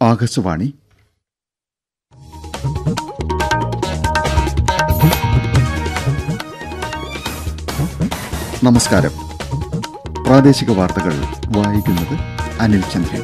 ആകാശവാണി നമസ്കാരം പ്രാദേശിക വാർത്തകൾ വായിക്കുന്നത് അനിൽ ചന്ദ്രൻ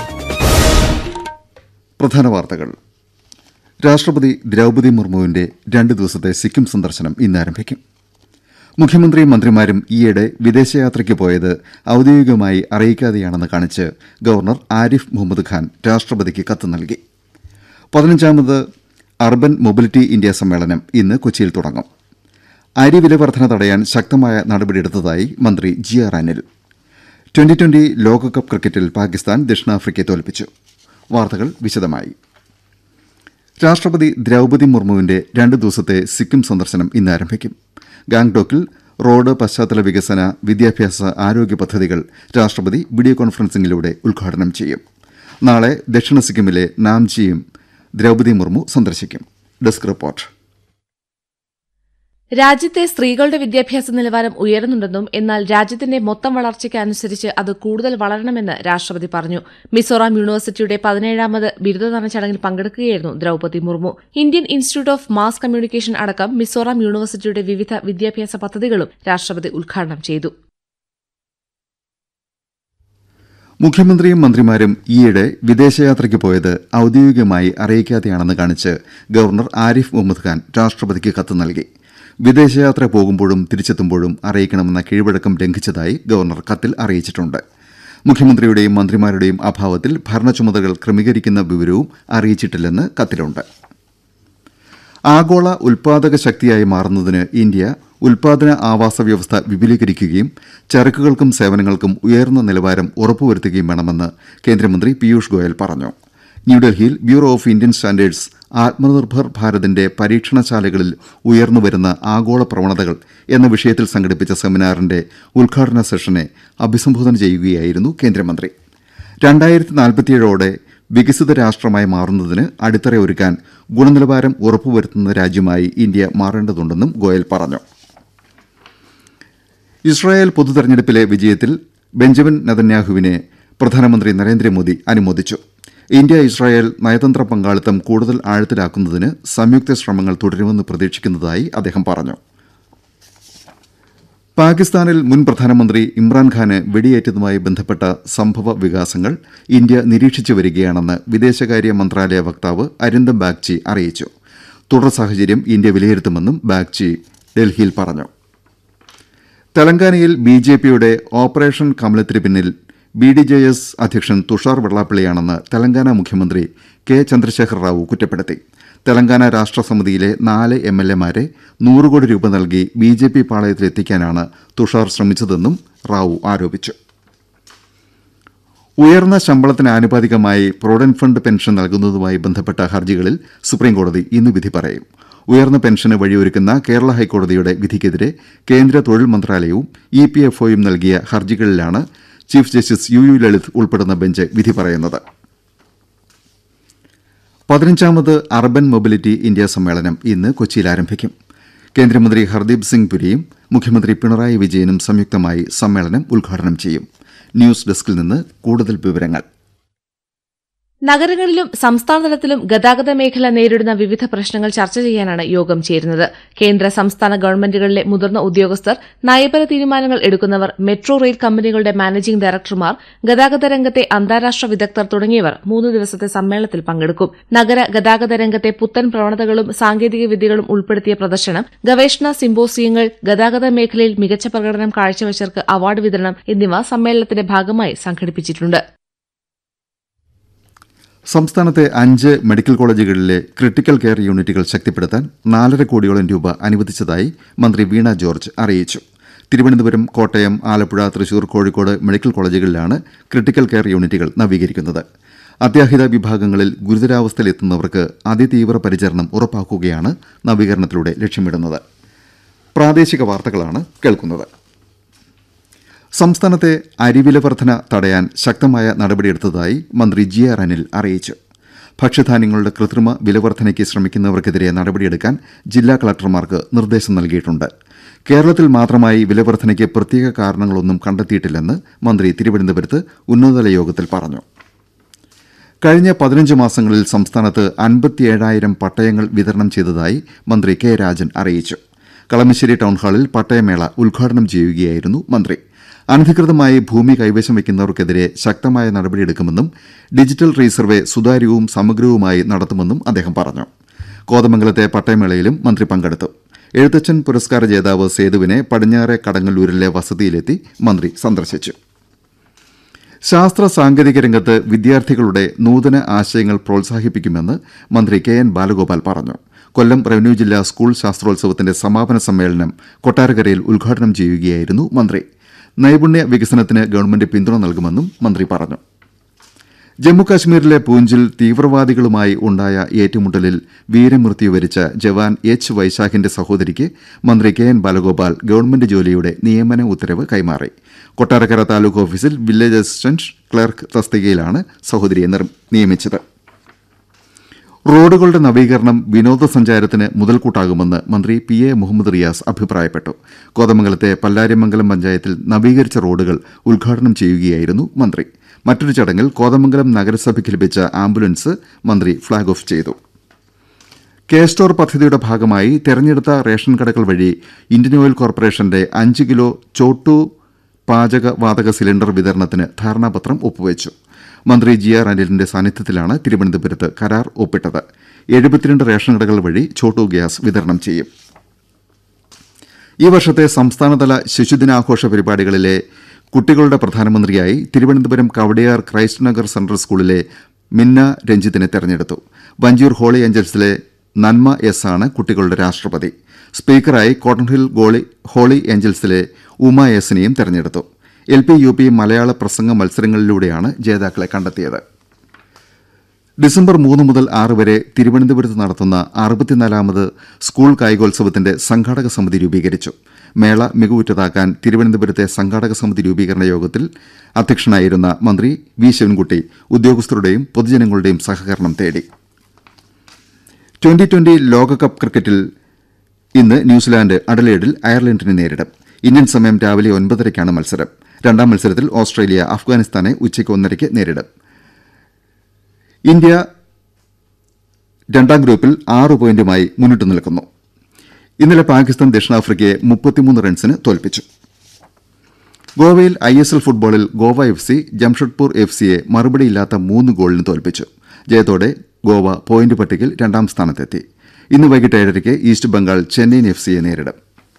പ്രധാന വാർത്തകൾ രാഷ്ട്രപതി ദ്രൌപതി മുർമുവിന്റെ രണ്ട് ദിവസത്തെ സിക്കിം സന്ദർശനം ഇന്ന് ആരംഭിക്കും മുഖ്യമന്ത്രിയും മന്ത്രിമാരും ഈയിടെ വിദേശയാത്രയ്ക്ക് പോയത് ഔദ്യോഗികമായി അറിയിക്കാതെയാണെന്ന് കാണിച്ച് ഗവർണർ ആരിഫ് മുഹമ്മദ് ഖാൻ രാഷ്ട്രപതിക്ക് കത്ത് നൽകി പതിനഞ്ചാമത് അർബൻ മൊബിലിറ്റി ഇന്ത്യ സമ്മേളനം ഇന്ന് കൊച്ചിയിൽ തുടങ്ങും അരി വില വർധന തടയാൻ ശക്തമായ നടപടിയെടുത്തതായി മന്ത്രി G R Anil twenty twenty ലോകകപ്പ് ക്രിക്കറ്റിൽ പാകിസ്ഥാൻ ദക്ഷിണാഫ്രിക്കയെ തോൽപ്പിച്ചു വാർത്തകൾ വിശദമായി രാഷ്ട്രപതി ദ്രൌപതി മുർമുവിന്റെ രണ്ട് ദിവസത്തെ സിക്കിം സന്ദർശനം ഇന്ന് ആരംഭിക്കും ഗാംഗ്ടോക്കിൽ റോഡ് പശ്ചാത്തല വികസന വിദ്യാഭ്യാസ ആരോഗ്യ പദ്ധതികൾ രാഷ്ട്രപതി വീഡിയോ കോൺഫറൻസിംഗിലൂടെ ഉദ്ഘാടനം ചെയ്യും നാളെ ദക്ഷിണ സിക്കിമിലെ നാംചിയും ദ്രൌപതി മുർമു സന്ദർശിക്കും ഡെസ്ക് റിപ്പോർട്ട് രാജ്യത്തെ സ്ത്രീകളുടെ വിദ്യാഭ്യാസ നിലവാരം ഉയരുന്നുണ്ടെന്നും എന്നാൽ രാജ്യത്തിന്റെ മൊത്തം വളർച്ചയ്ക്ക് അനുസരിച്ച് അത് കൂടുതൽ വളരണമെന്ന് രാഷ്ട്രപതി പറഞ്ഞു മിസോറാം യൂണിവേഴ്സിറ്റിയുടെ പതിനേഴാമത് ബിരുദദാന ചടങ്ങിൽ പങ്കെടുക്കുകയായിരുന്നു Droupadi Murmu Indian institute of mass communication അടക്കം മിസോറാം യൂണിവേഴ്സിറ്റിയുടെ വിവിധ വിദ്യാഭ്യാസ പദ്ധതികളും രാഷ്ട്രപതി ഉദ്ഘാടനം ചെയ്തു മുഖ്യമന്ത്രിയും മന്ത്രിമാരും ഈയിടെ വിദേശയാത്രയ്ക്ക് പോയത് ഔദ്യോഗികമായി അറിയിക്കാതെയാണെന്ന് കാണിച്ച് ഗവർണർ ആരിഫ് മുഹമ്മദ് ഖാൻ രാഷ്ട്രപതിക്ക് കത്ത് നൽകി വിദേശയാത്ര പോകുമ്പോഴും തിരിച്ചെത്തുമ്പോഴും അറിയിക്കണമെന്ന കീഴ്വഴക്കം ലംഘിച്ചതായി ഗവർണർ കത്തിൽ അറിയിച്ചിട്ടുണ്ട് മുഖ്യമന്ത്രിയുടെയും മന്ത്രിമാരുടെയും അഭാവത്തിൽ ഭരണചുമതലകൾ ക്രമീകരിക്കുന്ന വിവരവും അറിയിച്ചിട്ടില്ലെന്ന് കത്തിലുണ്ട് ആഗോള ഉൽപാദക ശക്തിയായി മാറുന്നതിന് ഇന്ത്യ ഉൽപാദന ആവാസ വ്യവസ്ഥ വിപുലീകരിക്കുകയും ചരക്കുകൾക്കും സേവനങ്ങൾക്കും ഉയർന്ന നിലവാരം ഉറപ്പുവരുത്തുകയും വേണമെന്ന് കേന്ദ്രമന്ത്രി പീയൂഷ് ഗോയൽ പറഞ്ഞു ന്യൂഡൽഹിയിൽ bureau of Indian standards Atmanirbhar ഭാരതിന്റെ പരീക്ഷണശാലകളിൽ ഉയർന്നുവരുന്ന ആഗോള പ്രവണതകൾ എന്ന വിഷയത്തിൽ സംഘടിപ്പിച്ച സെമിനാറിന്റെ ഉദ്ഘാടന സെഷനെ അഭിസംബോധന ചെയ്യുകയായിരുന്നു കേന്ദ്രമന്ത്രി രണ്ടായിരത്തി നാൽപ്പത്തിയേഴോടെ വികസിത രാഷ്ട്രമായി മാറുന്നതിന് അടിത്തറയൊരുക്കാൻ ഗുണനിലവാരം ഉറപ്പുവരുത്തുന്ന രാജ്യമായി ഇന്ത്യ മാറേണ്ടതുണ്ടെന്നും ഗോയൽ പറഞ്ഞു ഇസ്രായേൽ പൊതുതെരഞ്ഞെടുപ്പിലെ വിജയത്തിൽ ബെഞ്ചമിൻ നെതന്യാഹുവിനെ പ്രധാനമന്ത്രി നരേന്ദ്രമോദി അനുമോദിച്ചു ഇന്ത്യ ഇസ്രായേൽ നയതന്ത്ര പങ്കാളിത്തം കൂടുതൽ ആഴത്തിലാക്കുന്നതിന് സംയുക്ത ശ്രമങ്ങൾ തുടരുമെന്ന് പ്രതീക്ഷിക്കുന്നതായി അദ്ദേഹം പറഞ്ഞു പാകിസ്ഥാനിൽ മുൻ പ്രധാനമന്ത്രി ഇമ്രാൻഖാന് വെടിയേറ്റതുമായി ബന്ധപ്പെട്ട സംഭവ വികാസങ്ങൾ ഇന്ത്യ നിരീക്ഷിച്ചു വരികയാണെന്ന് വിദേശകാര്യ മന്ത്രാലയ വക്താവ് അരിന്ദം ബാഗ്ചി അറിയിച്ചു തുടർ സാഹചര്യം ഇന്ത്യ വിലയിരുത്തുമെന്നും ബാഗ്ചി ഡൽഹിയിൽ പറഞ്ഞു തെലങ്കാനയിൽ ബി ജെ പിയുടെ ഓപ്പറേഷൻ കമലത്തിന് പിന്നിൽ ബി ഡി ജെ എസ് അധ്യക്ഷൻ തുഷാർ വെള്ളാപ്പള്ളിയാണെന്ന് തെലങ്കാന മുഖ്യമന്ത്രി കെ ചന്ദ്രശേഖർ റാവു കുറ്റപ്പെടുത്തി തെലങ്കാന രാഷ്ട്രസമിതിയിലെ നാല് എം എൽ എമാരെ നൂറ് കോടി രൂപ നൽകി ബി ജെ പി പാളയത്തിലെത്തിക്കാനാണ് തുഷാർ ശ്രമിച്ചതെന്നും റാവു ആരോപിച്ചു ഉയർന്ന ശമ്പളത്തിന് ആനുപാതികമായി പ്രൊവിഡന്റ് ഫണ്ട് പെൻഷൻ നൽകുന്നതുമായി ബന്ധപ്പെട്ട ഹർജികളിൽ സുപ്രീംകോടതി ഇന്ന് വിധി പറയും ഉയർന്ന പെൻഷന് വഴിയൊരുക്കുന്ന കേരള ഹൈക്കോടതിയുടെ വിധിക്കെതിരെ കേന്ദ്ര തൊഴിൽ മന്ത്രാലയവും ഇ പി എഫ് ഒയും നൽകിയ ഹർജികളിലാണ് chief justice U U Lalit ഉൾപ്പെടുന്ന ബെഞ്ച് വിധി പറയുന്നത് പതിനഞ്ചാമത് അർബൻ മൊബിലിറ്റി ഇന്ത്യ സമ്മേളനം ഇന്ന് കൊച്ചിയിൽ ആരംഭിക്കും കേന്ദ്രമന്ത്രി ഹർദീപ് സിംഗ് പുരിയും മുഖ്യമന്ത്രി പിണറായി വിജയനും സംയുക്തമായി സമ്മേളനം ഉദ്ഘാടനം ചെയ്യും ന്യൂസ് ഡെസ്കിൽ നിന്ന് കൂടുതൽ വിവരങ്ങൾ നഗരങ്ങളിലും സംസ്ഥാനതലത്തിലും ഗതാഗത മേഖല നേരിടുന്ന വിവിധ പ്രശ്നങ്ങൾ ചർച്ച ചെയ്യാനാണ് യോഗം ചേരുന്നത് കേന്ദ്ര സംസ്ഥാന ഗവൺമെന്റുകളിലെ മുതിർന്ന ഉദ്യോഗസ്ഥർ നയപര തീരുമാനങ്ങൾ എടുക്കുന്നവർ മെട്രോ റെയിൽ കമ്പനികളുടെ മാനേജിംഗ് ഡയറക്ടർമാർ ഗതാഗത രംഗത്തെ അന്താരാഷ്ട്ര വിദഗ്ധർ തുടങ്ങിയവർ മൂന്ന് ദിവസത്തെ സമ്മേളനത്തിൽ പങ്കെടുക്കും നഗര ഗതാഗത രംഗത്തെ പുത്തൻ പ്രവണതകളും സാങ്കേതിക വിദ്യകളും ഉൾപ്പെടുത്തിയ പ്രദർശനം ഗവേഷണ സിമ്പോസിയങ്ങൾ ഗതാഗത മേഖലയിൽ മികച്ച പ്രകടനം കാഴ്ചവച്ചവർക്ക് അവാർഡ് വിതരണം എന്നിവ സമ്മേളനത്തിന്റെ ഭാഗമായി സംഘടിപ്പിച്ചിട്ടുണ്ട് സംസ്ഥാനത്തെ അഞ്ച് മെഡിക്കൽ കോളേജുകളിലെ ക്രിട്ടിക്കൽ കെയർ യൂണിറ്റുകൾ ശക്തിപ്പെടുത്താൻ നാലര കോടിയോളം രൂപ അനുവദിച്ചതായി മന്ത്രി വീണ ജോർജ് അറിയിച്ചു തിരുവനന്തപുരം കോട്ടയം ആലപ്പുഴ തൃശൂർ കോഴിക്കോട് മെഡിക്കൽ കോളേജുകളിലാണ് ക്രിട്ടിക്കൽ കെയർ യൂണിറ്റുകൾ നവീകരിക്കുന്നത് അത്യാഹിത വിഭാഗങ്ങളിൽ ഗുരുതരാവസ്ഥയിലെത്തുന്നവർക്ക് അതിതീവ്ര പരിചരണം ഉറപ്പാക്കുകയാണ് നവീകരണത്തിലൂടെ ലക്ഷ്യമിടുന്നത് പ്രാദേശിക വാർത്തകളാണ് കേൾക്കുന്നത് സംസ്ഥാനത്തെ അരിവില വർധന തടയാൻ ശക്തമായ നടപടിയെടുത്തതായി മന്ത്രി ജി ആർ അനിൽ അറിയിച്ചു ഭക്ഷ്യധാന്യങ്ങളുടെ കൃത്രിമ വിലവർധനയ്ക്ക് ശ്രമിക്കുന്നവർക്കെതിരെ നടപടിയെടുക്കാൻ ജില്ലാ കളക്ടർമാർക്ക് നിർദ്ദേശം നൽകിയിട്ടുണ്ട് കേരളത്തിൽ മാത്രമായി വിലവർധനയ്ക്ക് പ്രത്യേക കാരണങ്ങളൊന്നും കണ്ടെത്തിയിട്ടില്ലെന്ന് മന്ത്രി തിരുവനന്തപുരത്ത് ഉന്നതതല യോഗത്തിൽ പറഞ്ഞു കഴിഞ്ഞ പതിനഞ്ച് മാസങ്ങളിൽ സംസ്ഥാനത്ത് അൻപത്തിയേഴായിരം പട്ടയങ്ങൾ വിതരണം ചെയ്തതായി മന്ത്രി കെ രാജൻ അറിയിച്ചു കളമശ്ശേരി ടൌൺഹാളിൽ പട്ടയമേള ഉദ്ഘാടനം ചെയ്യുകയായിരുന്നു മന്ത്രി അനധികൃതമായി ഭൂമി കൈവശം വയ്ക്കുന്നവർക്കെതിരെ ശക്തമായ നടപടിയെടുക്കുമെന്നും ഡിജിറ്റൽ റീസർവേ സുതാര്യവും സമഗ്രവുമായി നടത്തുമെന്നും അദ്ദേഹം പറഞ്ഞു കോതമംഗലത്തെ പട്ടയമേളയിലും മന്ത്രി പങ്കെടുത്തു എഴുത്തച്ഛൻ പുരസ്കാര ജേതാവ് സേതുവിനെ പടിഞ്ഞാറെ കടങ്ങല്ലൂരിലെ വസതിയിലെത്തി മന്ത്രി സന്ദർശിച്ചു ശാസ്ത്ര സാങ്കേതിക രംഗത്ത് വിദ്യാർത്ഥികളുടെ നൂതന ആശയങ്ങൾ പ്രോത്സാഹിപ്പിക്കുമെന്ന് മന്ത്രി കെ എൻ ബാലഗോപാൽ പറഞ്ഞു കൊല്ലം റവന്യൂ ജില്ലാ സ്കൂൾ ശാസ്ത്രോത്സവത്തിന്റെ സമാപന സമ്മേളനം കൊട്ടാരക്കരയിൽ ഉദ്ഘാടനം ചെയ്യുകയായിരുന്നു മന്ത്രി നൈപുണ്യ വികസനത്തിന് ഗവൺമെന്റ് പിന്തുണ നൽകുമെന്നും മന്ത്രി പറഞ്ഞു ജമ്മുകാശ്മീരിലെ പൂഞ്ചിൽ തീവ്രവാദികളുമായി ഉണ്ടായ ഏറ്റുമുട്ടലിൽ വീരമൃത്യു വരിച്ച ജവാൻ എച്ച് വൈശാഖിന്റെ സഹോദരിക്ക് മന്ത്രി കെ എൻ ബാലഗോപാൽ ഗവൺമെന്റ് ജോലിയുടെ നിയമന ഉത്തരവ് കൈമാറി കൊട്ടാരക്കര താലൂക്ക് ഓഫീസിൽ വില്ലേജ് അസിസ്റ്റന്റ് ക്ലർക്ക് തസ്തികയിലാണ് സഹോദരിയെ നിയമിച്ചത് റോഡുകളുടെ നവീകരണം വിനോദസഞ്ചാരത്തിന് മുതൽക്കൂട്ടാകുമെന്ന് മന്ത്രി പി എ മുഹമ്മദ് റിയാസ് അഭിപ്രായപ്പെട്ടു കോതമംഗലത്തെ പല്ലാരിമംഗലം പഞ്ചായത്തിൽ നവീകരിച്ച റോഡുകൾ ഉദ്ഘാടനം ചെയ്യുകയായിരുന്നു മന്ത്രി മറ്റൊരു ചടങ്ങിൽ കോതമംഗലം നഗരസഭയ്ക്ക് ലഭിച്ച ആംബുലൻസ് മന്ത്രി ഫ്ളാഗ് ഓഫ് ചെയ്തു കെ സ്റ്റോർ പദ്ധതിയുടെ ഭാഗമായി തെരഞ്ഞെടുത്ത റേഷൻ കടകൾ വഴി ഇന്ത്യൻ ഓയിൽ കോർപ്പറേഷന്റെ അഞ്ച് കിലോ ചോട്ടു പാചക വാതക സിലിണ്ടർ വിതരണത്തിന് ധാരണാപത്രം ഒപ്പുവച്ചു മന്ത്രി ജി ആർ അനിലിന്റെ സാന്നിധ്യത്തിലാണ് തിരുവനന്തപുരത്ത് കരാർ ഒപ്പിട്ടത് എഴുപത്തിരണ്ട് റേഷൻ കടകൾ വഴി ചോട്ടു ഗ്യാസ് വിതരണം ചെയ്യും ഈ വർഷത്തെ സംസ്ഥാനതല ശിശുദിനാഘോഷ പരിപാടികളിലെ കുട്ടികളുടെ പ്രധാനമന്ത്രിയായി തിരുവനന്തപുരം കവടിയാർ ക്രൈസ്റ്റ് നഗർ സെൻട്രൽ സ്കൂളിലെ മിന്ന രഞ്ജിത്തിനെ തെരഞ്ഞെടുത്തു വഞ്ചിയൂർ ഹോളി ഏഞ്ചൽസിലെ നന്മ എസ് ആണ് കുട്ടികളുടെ രാഷ്ട്രപതി സ്പീക്കറായി കോട്ടൺഹിൽ ഗോളി ഹോളി ഏഞ്ചൽസിലെ ഉമ എസിനെയും തെരഞ്ഞെടുത്തു എൽ പി യു പി മലയാള പ്രസംഗ മത്സരങ്ങളിലൂടെയാണ് ജേതാക്കളെ കണ്ടെത്തിയത് ഡിസംബർ മൂന്ന് മുതൽ ആറ് വരെ തിരുവനന്തപുരത്ത് നടത്തുന്ന അറുപത്തിനാലാമത് സ്കൂൾ കായികോത്സവത്തിന്റെ സംഘാടക സമിതി രൂപീകരിച്ചു മേള മികവുറ്റതാക്കാൻ തിരുവനന്തപുരത്തെ സംഘാടക സമിതി രൂപീകരണ യോഗത്തിൽ അധ്യക്ഷനായിരുന്ന മന്ത്രി വി ശിവൻകുട്ടി ഉദ്യോഗസ്ഥരുടെയും പൊതുജനങ്ങളുടെയും സഹകരണം തേടി ട്വന്റി ട്വന്റി ലോകകപ്പ് ക്രിക്കറ്റിൽ ഇന്ന് ന്യൂസിലാന്റ് അഡലേഡിൽ അയർലൻഡിനെ നേരിടും ഇന്ത്യൻ സമയം രാവിലെ ഒൻപതരയ്ക്കാണ് മത്സരം രണ്ടാം മത്സരത്തിൽ ഓസ്ട്രേലിയ അഫ്ഗാനിസ്ഥാനെ ഉച്ചയ്ക്ക് ഒന്നരയ്ക്ക് നേരിടും ഇന്ത്യ രണ്ടാം ഗ്രൂപ്പിൽ ആറ് പോയിന്റുമായി മുന്നിട്ട് നിൽക്കുന്നു ഇന്നലെ പാകിസ്ഥാൻ ദക്ഷിണാഫ്രിക്കയെ മുപ്പത്തിമൂന്ന് റൺസിന് തോൽപ്പിച്ചു ഗോവയിൽ ഐ എസ് എൽ ഫുട്ബോളിൽ Goa F C Jamshedpur F സിയെ മറുപടിയില്ലാത്ത മൂന്ന് ഗോളിന് തോൽപ്പിച്ചു ജയത്തോടെ ഗോവ പോയിന്റ് പട്ടികയിൽ രണ്ടാം സ്ഥാനത്തെത്തി ഇന്ന് വൈകിട്ട് ഏഴരയ്ക്ക് ഈസ്റ്റ് ബംഗാൾ ചെന്നൈയിൻ എഫ് സിയെ നേരിടും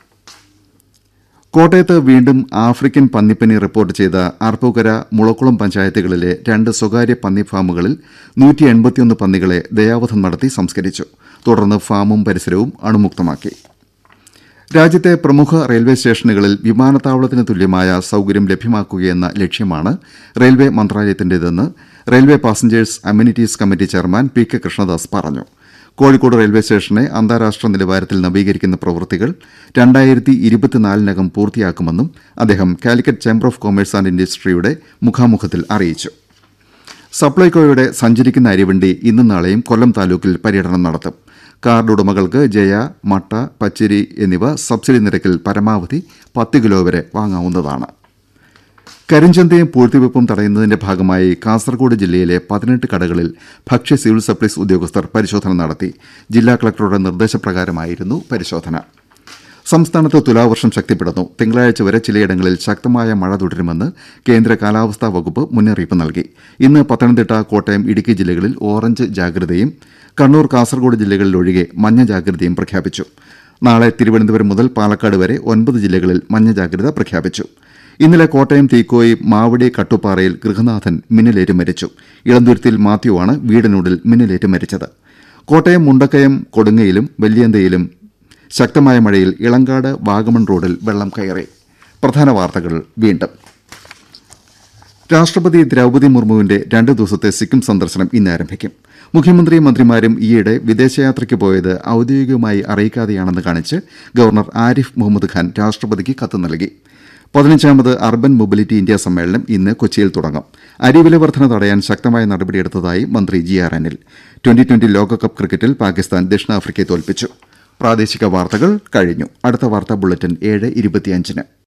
കോട്ടയത്ത് വീണ്ടും ആഫ്രിക്കൻ പന്നിപ്പനി റിപ്പോർട്ട് ചെയ്ത ആർപ്പൂക്കര മുളക്കുളം പഞ്ചായത്തുകളിലെ രണ്ട് സ്വകാര്യ പന്നി ഫാമുകളിൽ നൂറ്റി എൺപത്തിയൊന്ന് പന്നികളെ ദയാവധം നടത്തി സംസ്കരിച്ചു തുടർന്ന് ഫാമും പരിസരവും അണുമുക്തമാക്കി രാജ്യത്തെ പ്രമുഖ റെയിൽവേ സ്റ്റേഷനുകളിൽ വിമാനത്താവളത്തിന് തുല്യമായ സൌകര്യം ലഭ്യമാക്കുകയെന്ന ലക്ഷ്യമാണ് റെയിൽവേ മന്ത്രാലയത്തിന്റേതെന്ന് railway passengers amenities committee chairman P K Krishnadas പറഞ്ഞു കോഴിക്കോട് റെയിൽവേ സ്റ്റേഷനെ അന്താരാഷ്ട്ര നിലവാരത്തിൽ നവീകരിക്കുന്ന പ്രവൃത്തികൾ രണ്ടായിരത്തി ഇരുപത്തിനാലിനകം പൂർത്തിയാക്കുമെന്നും അദ്ദേഹം Calicut chamber of commerce and ഇൻഡസ്ട്രിയുടെ മുഖാമുഖത്തിൽ അറിയിച്ചു സപ്ലൈകോയുടെ സഞ്ചരിക്കുന്ന അരിവണ്ടി ഇന്നും നാളെയും കൊല്ലം താലൂക്കിൽ പര്യടനം നടത്തും കാർഡ് ഉടമകൾക്ക് ജയ മട്ട പച്ചരി എന്നിവ സബ്സിഡി നിരക്കിൽ പരമാവധി പത്ത് കിലോ വരെ വാങ്ങാവുന്നതാണ് കരിഞ്ചന്തയും പൂഴ്ത്തിവെപ്പും തടയുന്നതിന്റെ ഭാഗമായി കാസർഗോഡ് ജില്ലയിലെ പതിനെട്ട് കടകളിൽ ഭക്ഷ്യ സിവിൽ സപ്ലൈസ് ഉദ്യോഗസ്ഥർ പരിശോധന നടത്തി ജില്ലാ കളക്ടറുടെ നിർദ്ദേശപ്രകാരമായിരുന്നു പരിശോധന സംസ്ഥാനത്ത് തുലാവർഷം ശക്തിപ്പെടുന്നു തിങ്കളാഴ്ച വരെ ചിലയിടങ്ങളിൽ ശക്തമായ മഴ തുടരുമെന്ന് കേന്ദ്ര കാലാവസ്ഥാ വകുപ്പ് മുന്നറിയിപ്പ് നൽകി ഇന്ന് പത്തനംതിട്ട കോട്ടയം ഇടുക്കി ജില്ലകളിൽ ഓറഞ്ച് ജാഗ്രതയും കണ്ണൂർ കാസർഗോഡ് ജില്ലകളിൽ ഒഴികെ മഞ്ഞ ജാഗ്രതയും പ്രഖ്യാപിച്ചു നാളെ തിരുവനന്തപുരം മുതൽ പാലക്കാട് വരെ ഒൻപത് ജില്ലകളിൽ മഞ്ഞ ജാഗ്രത പ്രഖ്യാപിച്ചു ഇന്നലെ കോട്ടയം തീക്കോയി മാവടി കട്ടുപ്പാറയിൽ ഗൃഹനാഥൻ മിന്നലേറ്റ് മരിച്ചു ഇളന്തുരുത്തിൽ മാത്യുവാണ് വീടിനുള്ളിൽ മിന്നലേറ്റ് മരിച്ചത് കോട്ടയം മുണ്ടക്കയം കൊടുങ്ങയിലും വെല്ലിയന്തയിലും ശക്തമായ മഴയിൽ ഇളങ്കാട് വാഗമൺ റോഡിൽ വെള്ളം കയറി പ്രധാന വാർത്തകൾ വീണ്ടും രാഷ്ട്രപതി ദ്രൌപതി മുർമുവിന്റെ രണ്ട് ദിവസത്തെ സിക്കിം സന്ദർശനം ഇന്ന് ആരംഭിക്കും മുഖ്യമന്ത്രിയും മന്ത്രിമാരും ഈയിടെ വിദേശയാത്രയ്ക്ക് പോയത് ഔദ്യോഗികമായി അറിയിക്കാതെയാണെന്ന് കാണിച്ച് ഗവർണർ ആരിഫ് മുഹമ്മദ് ഖാൻ രാഷ്ട്രപതിക്ക് കത്ത് നൽകി പതിനഞ്ചാമത് അർബൻ മൊബിലിറ്റി ഇന്ത്യ സമ്മേളനം ഇന്ന് കൊച്ചിയിൽ തുടങ്ങും അരിവില വർധന തടയാൻ ശക്തമായ നടപടിയെടുത്തതായി മന്ത്രി G R Anil twenty twenty ലോകകപ്പ് ക്രിക്കറ്റിൽ പാകിസ്ഥാൻ ദക്ഷിണാഫ്രിക്കയെ തോൽപ്പിച്ചു പ്രാദേശിക വാർത്തകൾ കഴിഞ്ഞു അടുത്ത വാർത്താ ബുള്ളറ്റിൻ ഏഴ് ഇരുപത്തിയഞ്ചിന്